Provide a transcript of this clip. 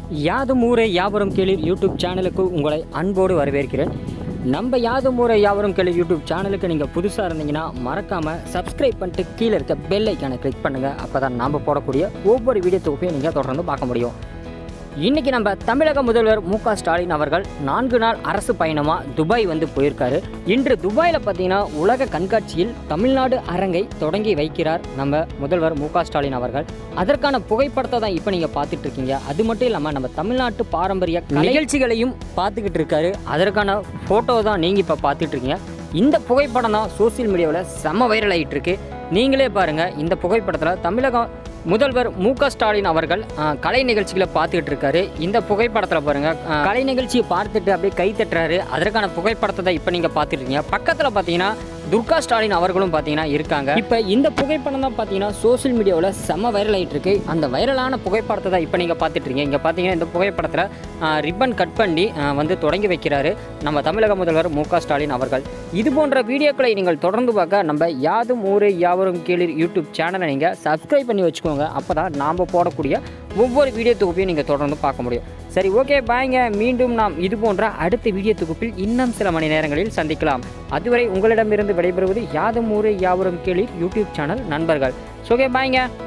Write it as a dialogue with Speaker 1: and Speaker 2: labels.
Speaker 1: யாதும் ஊரே யாவரும் கேளீர் யூடியூப் சேனலுக்கு உங்களை அன்போடு வரவேற்கிறேன் நம்ம யாதும் ஊரே யாவரும் கேளீர் யூடியூப் சேனலுக்கு நீங்கள் புதுசாக இருந்தீங்கன்னா மறக்காமல் சப்ஸ்கிரைப் பண்ணிட்டு கீழே இருக்க பெல் ஐக்கானை கிளிக் பண்ணுங்கள் அப்போ தான் நாம் போடக்கூடிய ஒவ்வொரு வீடியோ தொகுப்பையும் நீங்கள் தொடர்ந்து பார்க்க முடியும் இன்னைக்கு நம்ம தமிழக முதல்வர் மு க ஸ்டாலின் அவர்கள் நான்கு நாள் அரசு பயணமாக துபாய் வந்து போயிருக்காரு இன்று துபாயில் பார்த்தீங்கன்னா உலக கண்காட்சியில் தமிழ்நாடு அரங்கை தொடங்கி வைக்கிறார் நம்ம முதல்வர் மு க ஸ்டாலின் அவர்கள் அதற்கான புகைப்படத்தை தான் இப்போ நீங்கள் பார்த்துட்டு இருக்கீங்க அது மட்டும் இல்லாமல் நம்ம தமிழ்நாட்டு பாரம்பரிய கலை நிகழ்ச்சிகளையும் பார்த்துக்கிட்டு இருக்காரு அதற்கான ஃபோட்டோ தான் நீங்கள் இப்போ பார்த்துட்டு இருக்கீங்க இந்த புகைப்படம் தான் சோசியல் மீடியாவில் செம்ம வைரல் ஆகிட்டு இருக்கு நீங்களே பாருங்கள் இந்த புகைப்படத்தில் தமிழகம் முதல்வர் மு க ஸ்டாலின் அவர்கள் ஆ, கலை நிகழ்ச்சிகளை பார்த்துக்கிட்டு இருக்காரு இந்த புகைப்படத்தில் பாருங்க ஆ, கலை நிகழ்ச்சியை பார்த்துட்டு அப்படியே கை தட்டுறாரு அதற்கான புகைப்படத்தை தான் இப்போ நீங்கள் பார்த்துட்டு இருக்கீங்க பக்கத்தில் பார்த்தீங்கன்னா துர்கா ஸ்டாலின் அவர்களும் பார்த்தீங்கன்னா இருக்காங்க இப்போ இந்த புகைப்படம் தான் பார்த்தீங்கன்னா சோஷியல் மீடியாவில் செம்ம வைரல் ஆகிட்டு இருக்கு அந்த வைரலான புகைப்படத்தை தான் இப்போ நீங்கள் பார்த்துட்டு இருக்கீங்க இங்கே பார்த்தீங்கன்னா இந்த புகைப்படத்தில் ரிப்பன் கட் பண்ணி ஆ, வந்து தொடங்கி வைக்கிறாரு நம்ம தமிழக முதல்வர் மு க ஸ்டாலின் அவர்கள் இது போன்ற வீடியோக்களை நீங்கள் தொடர்ந்து பார்க்க நம்ம யாதும் ஊரே யாவரும் கீழிர் யூடியூப் சேனலை நீங்கள் சப்ஸ்கிரைப் பண்ணி வச்சுக்கோங்க அப்போ தான் நாம் போடக்கூடிய ஒவ்வொரு வீடியோ தொகுப்பையும் நீங்கள் தொடர்ந்து பார்க்க முடியும் சரி ஓகே பாய்ங்க மீண்டும் நாம் இது போன்ற அடுத்த வீடியோ தொகுப்பில் இன்னும் சில மணி நேரங்களில் சந்திக்கலாம் அதுவரை உங்களிடமிருந்து விடைபெறுவது யாதும் ஊரே யாவரும் கீழிர் யூடியூப் சேனல் நண்பர்கள் ஓகே பாய்ங்க